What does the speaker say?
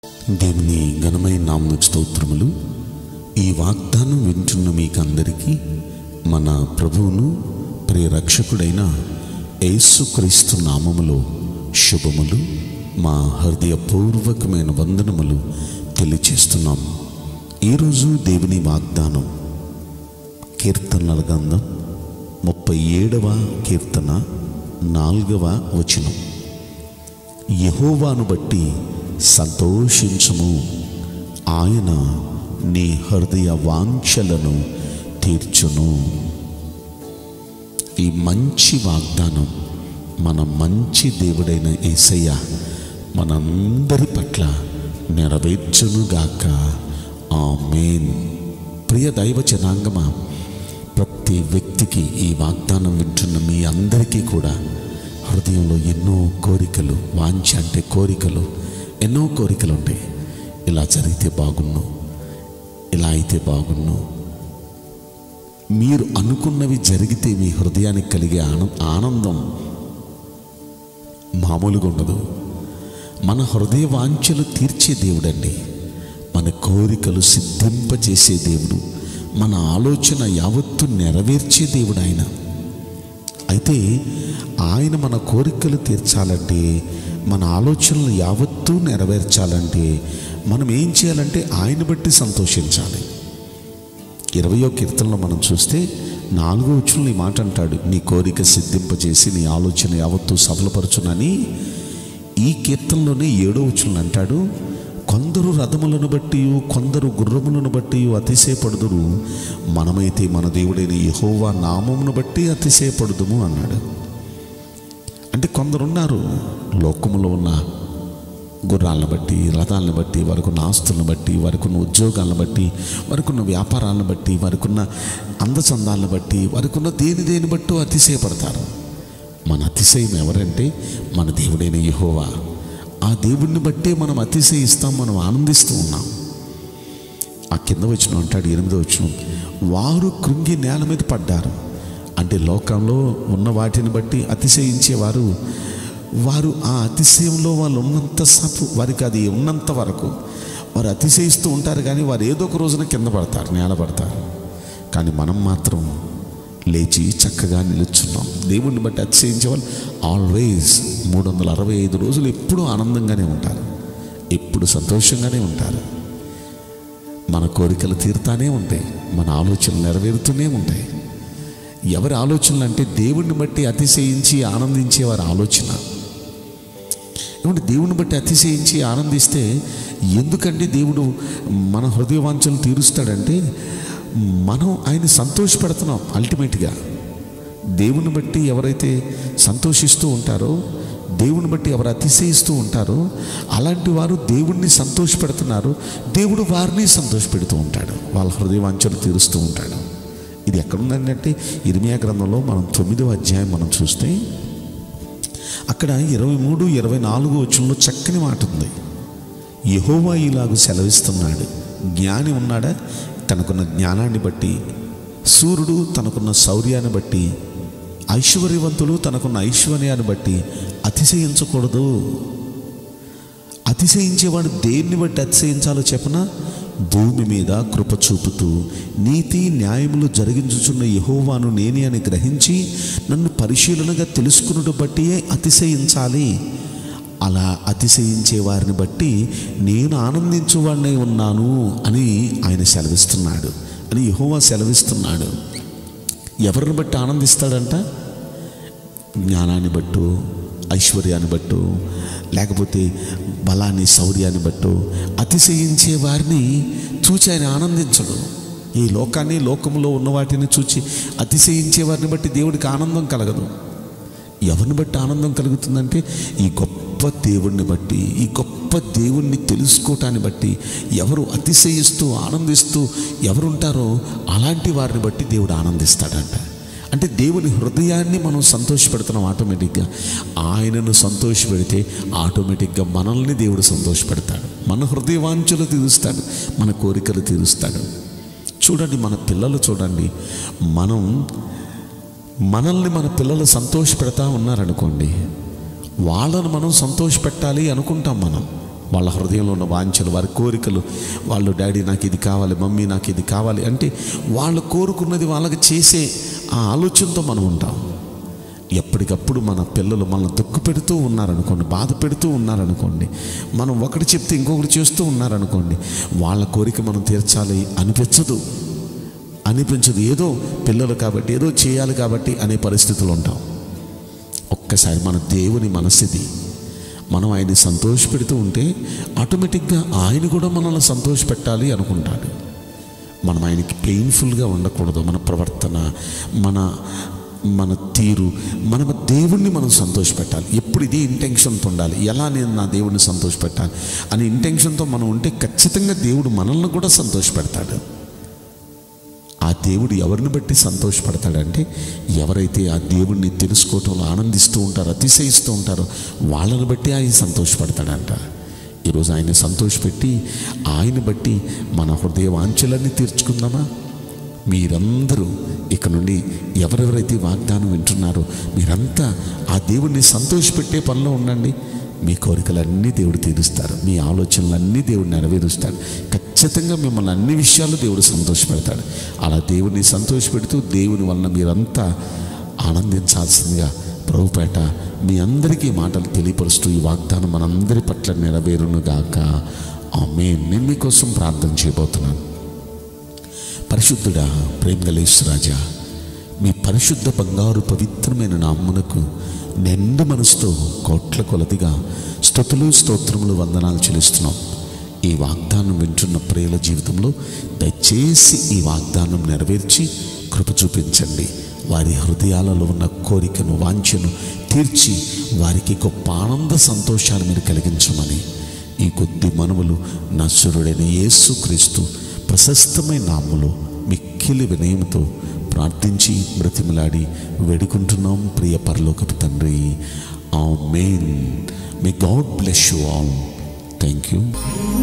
దేవుని ఘనమైన నామ స్తోత్రములు ఈ వాగ్దానం వింటున్న మీకందరికీ మన ప్రభువును ప్రియరక్షకుడైన యేసుక్రీస్తు నామములో శుభములు మా హృదయపూర్వకమైన వందనములు తెలియచేస్తున్నాం ఈరోజు దేవుని వాగ్దానం కీర్తనల గ్రంథం ముప్పై ఏడవ కీర్తన నాలుగవ వచనం యహోవాను బట్టి సంతోషించుము ఆయన నీ హృదయ వాంఛలను తీర్చును ఈ మంచి వాగ్దానం మన మంచి దేవుడైన యేసయ్య మనందరి పట్ల నెరవేర్చునుగాక ఆమేన్ ప్రియ దైవ జనాంగమా ప్రతి వ్యక్తికి ఈ వాగ్దానం వింటున్న మీ అందరికీ కూడా హృదయంలో ఎన్నో కోరికలు వాంఛ అంటే కోరికలు ఎన్నో కోరికలు ఉంటాయి ఇలా జరిగితే బాగున్ను ఇలా అయితే బాగున్ను మీరు అనుకున్నవి జరిగితే మీ హృదయానికి కలిగే ఆనం ఆనందం మామూలుగా ఉండదు మన హృదయ వాంఛలు తీర్చే దేవుడండి మన కోరికలు సిద్ధింపజేసే దేవుడు మన ఆలోచన యావత్తు నెరవేర్చే దేవుడు ఆయన అయితే ఆయన మన కోరికలు తీర్చాలంటే మన ఆలోచనలు యావత్తూ నెరవేర్చాలంటే మనం ఏం చేయాలంటే ఆయన బట్టి సంతోషించాలి ఇరవయో కీర్తనలో మనం చూస్తే నాలుగో వచ్చులు ఈ మాట అంటాడు నీ కోరిక సిద్ధింపజేసి నీ ఆలోచన యావత్తూ సఫలపరచునని ఈ కీర్తనలోనే ఏడో వచ్చులను అంటాడు కొందరు రథములను బట్టి కొందరు గుర్రములను బట్టి అతిశయపడుదురు మనమైతే మన దేవుడైన యహోవా నామమును బట్టి అతిశయపడుదుము అన్నాడు అంటే కొందరున్నారు లోకములో ఉన్న గుర్రాలను బట్టి రథాలను బట్టి వారికున్న ఆస్తులను బట్టి వారికున్న ఉద్యోగాలను బట్టి వారికున్న వ్యాపారాలను బట్టి వారికున్న అందచందాలను బట్టి వారికున్న దేని దేని బట్టి అతిశయపడతారు మన అతిశయం ఎవరంటే మన దేవుడైన యహోవా ఆ దేవుణ్ణి బట్టే మనం అతిశయిస్తాం మనం ఆనందిస్తూ ఉన్నాం ఆ కింద వచ్చిన అంటాడు ఎనిమిదో వచ్చిన వారు కృంగి నేల మీద పడ్డారు అంటే లోకంలో ఉన్న వాటిని బట్టి అతిశయించేవారు వారు ఆ అతిశయంలో వాళ్ళు ఉన్నంత సపు వారికి అది ఉన్నంత వరకు వారు అతిశయిస్తూ ఉంటారు కానీ వారు ఏదో ఒక రోజున కింద పడతారు నేల పడతారు కానీ మనం మాత్రం లేచి చక్కగా నిలుచున్నాం దేవుణ్ణి బట్టి అతిశయించే వాళ్ళు ఆల్వేస్ మూడు వందల అరవై ఐదు రోజులు ఎప్పుడూ ఆనందంగానే ఉంటారు ఎప్పుడు సంతోషంగానే ఉంటారు మన కోరికలు తీరుతానే ఉంటాయి మన ఆలోచనలు నెరవేరుతూనే ఉంటాయి ఎవరి ఆలోచనలు అంటే దేవుణ్ణి బట్టి అతిశయించి ఆనందించే వారి ఆలోచన ఏమంటే దేవుని బట్టి అతిశయించి ఆనందిస్తే ఎందుకండి దేవుడు మన హృదయవాంఛలు తీరుస్తాడంటే మనం ఆయన సంతోషపెడుతున్నాం అల్టిమేట్గా దేవుని బట్టి ఎవరైతే సంతోషిస్తూ ఉంటారో దేవుని బట్టి ఎవరు అతిశయిస్తూ ఉంటారో అలాంటి వారు దేవుణ్ణి సంతోషపెడుతున్నారు దేవుడు వారిని సంతోషపెడుతూ ఉంటాడు వాళ్ళ హృదయవాంఛలు తీరుస్తూ ఉంటాడు ఇది ఎక్కడుందంటే ఇర్మియా గ్రంథంలో మనం తొమ్మిదో అధ్యాయం మనం చూస్తే అక్కడ ఇరవై మూడు ఇరవై నాలుగు వచ్చంలో చక్కని మాట ఉంది యహోవా ఇలాగ సెలవిస్తున్నాడు జ్ఞాని ఉన్నాడా తనకున్న జ్ఞానాన్ని బట్టి సూర్యుడు తనకున్న శౌర్యాన్ని బట్టి ఐశ్వర్యవంతులు తనకున్న ఐశ్వర్యాన్ని బట్టి అతిశయించకూడదు అతిశయించేవాడు దేన్ని బట్టి అతిశయించాలో చెప్పన భూమి మీద కృప చూపుతూ నీతి న్యాయములు జరిగించుచున్న యహోవాను నేనే అని గ్రహించి నన్ను పరిశీలనగా తెలుసుకున్నట్టు బట్టియే అతిశయించాలి అలా అతిశయించే వారిని బట్టి నేను ఆనందించువాడినై ఉన్నాను అని ఆయన సెలవిస్తున్నాడు అని యహోవా సెలవిస్తున్నాడు ఎవరిని బట్టి ఆనందిస్తాడంట జ్ఞానాన్ని బట్టు ఐశ్వర్యాన్ని బట్టు లేకపోతే బలాన్ని శౌర్యాన్ని బట్టు అతిశయించే వారిని చూచి ఆయన ఆనందించడు ఈ లోకాన్ని లోకంలో ఉన్న వాటిని చూచి అతిశయించే వారిని బట్టి దేవుడికి ఆనందం కలగదు ఎవరిని బట్టి ఆనందం కలుగుతుందంటే ఈ గొప్ప దేవుణ్ణి బట్టి ఈ గొప్ప దేవుణ్ణి తెలుసుకోవటాన్ని బట్టి ఎవరు అతిశయిస్తూ ఆనందిస్తూ ఎవరుంటారో అలాంటి వారిని బట్టి దేవుడు ఆనందిస్తాడంట అంటే దేవుని హృదయాన్ని మనం సంతోషపెడుతున్నాం ఆటోమేటిక్గా ఆయనను సంతోషపెడితే ఆటోమేటిక్గా మనల్ని దేవుడు సంతోషపెడతాడు మన హృదయవాంఛలు తీరుస్తాడు మన కోరికలు తీరుస్తాడు చూడండి మన పిల్లలు చూడండి మనం మనల్ని మన పిల్లలు సంతోషపెడతా ఉన్నారనుకోండి వాళ్ళను మనం సంతోషపెట్టాలి అనుకుంటాం మనం వాళ్ళ హృదయంలో ఉన్న వాంఛలు వారి కోరికలు వాళ్ళు డాడీ నాకు ఇది కావాలి మమ్మీ నాకు ఇది కావాలి అంటే వాళ్ళు కోరుకున్నది వాళ్ళకి చేసే ఆ ఆలోచనతో మనం ఉంటాం ఎప్పటికప్పుడు మన పిల్లలు మనల్ని తొక్కు పెడుతూ ఉన్నారనుకోండి బాధ పెడుతూ ఉన్నారనుకోండి మనం ఒకటి చెప్తే ఇంకొకటి చేస్తూ ఉన్నారనుకోండి వాళ్ళ కోరిక మనం తీర్చాలి అనిపించదు అనిపించదు ఏదో పిల్లలు కాబట్టి ఏదో చేయాలి కాబట్టి అనే పరిస్థితులు ఉంటాం ఒక్కసారి మన దేవుని మనస్థితి మనం ఆయన్ని సంతోషపెడుతూ ఉంటే ఆటోమేటిక్గా ఆయన కూడా మనల్ని సంతోషపెట్టాలి అనుకుంటాడు మనం ఆయనకి పెయిన్ఫుల్గా ఉండకూడదు మన ప్రవర్తన మన మన తీరు మన దేవుణ్ణి మనం సంతోషపెట్టాలి ఎప్పుడు ఇదే ఇంటెన్షన్తో ఉండాలి ఎలా నేను నా దేవుడిని సంతోషపెట్టాలి అనే ఇంటెన్షన్తో మనం ఉంటే ఖచ్చితంగా దేవుడు మనల్ని కూడా సంతోషపెడతాడు ఆ దేవుడు ఎవరిని బట్టి సంతోషపడతాడంటే ఎవరైతే ఆ దేవుడిని తెలుసుకోవటంలో ఆనందిస్తూ ఉంటారో అతిశయిస్తూ ఉంటారో వాళ్ళని బట్టి ఆయన సంతోషపడతాడంట ఈరోజు ఆయన సంతోషపెట్టి ఆయన బట్టి మన హృదయ వాంఛలన్నీ తీర్చుకుందామా మీరందరూ ఇక నుండి ఎవరెవరైతే వాగ్దానం వింటున్నారో మీరంతా ఆ దేవుడిని సంతోషపెట్టే పనిలో ఉండండి మీ కోరికలన్నీ దేవుడు తీరుస్తారు మీ ఆలోచనలన్నీ దేవుడు నెరవేరుస్తాడు ఖచ్చితంగా మిమ్మల్ని అన్ని విషయాలు దేవుడు సంతోషపెడతాడు అలా దేవుడిని సంతోషపెడుతూ దేవుని వలన మీరంతా ఆనందించాల్సిందిగా ప్రభుపేట మీ అందరికీ ఈ మాటలు తెలియపరుస్తూ ఈ వాగ్దానం మనందరి పట్ల నెరవేరునుగాక ఆమె నేను మీకోసం ప్రార్థన చేయబోతున్నాను పరిశుద్ధుడా ప్రేమగలేశ్వరాజా మీ పరిశుద్ధ బంగారు పవిత్రమైన నామ్మునకు నిండు మనసుతో కోట్ల కొలదిగా స్థుతులు స్తోత్రములు వందనాలు చెల్లిస్తున్నాం ఈ వాగ్దానం వింటున్న ప్రియుల జీవితంలో దయచేసి ఈ వాగ్దానం నెరవేర్చి కృప చూపించండి వారి హృదయాలలో ఉన్న కోరికను వాంఛను తీర్చి వారికి గొప్ప ఆనంద సంతోషాలు మీరు కలిగించమని ఈ కొద్ది మనవులు నసురుడైన యేసుక్రీస్తు ప్రశస్తమైన నామములో మిక్కిలి వినయంతో ప్రార్థించి బ్రతిమలాడి వేడుకుంటున్నాం ప్రియ పరలోకపు తండ్రి amen may God bless you all thank you